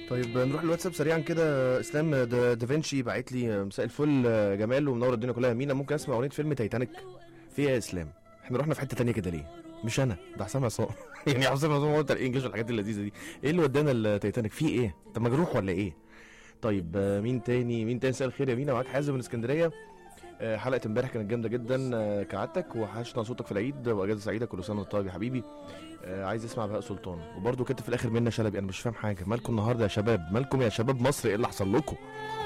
طيب نروح الواتساب سريعا كده اسلام دا- دافنشي باعت لي مساء الفل آه، جمال ومنور الدنيا كلها مينا ممكن اسمع اغنيه فيلم تايتانيك في ايه يا اسلام احنا رحنا في حته تانية كده ليه مش انا ده حسام عصام يعني حسام عصام هو بتاع الانجليش والحاجات اللذيذه دي ايه اللي ودانا التايتانيك في ايه انت مجروح ولا ايه طيب آه، مين تاني مين تاني مساء الخير يا مينا معاك حازم من اسكندريه آه، حلقه امبارح كانت جامده جدا آه، كعادتك وحشنا صوتك في العيد واجازه سعيده كل سنه وانت طيب يا حبيبي آه، عايز اسمع بهاء سلطان وبرده كتب في الاخر منا شلبي انا مش فاهم حاجه مالكم النهارده يا شباب مالكم يا شباب مصر ايه اللي حصل لكم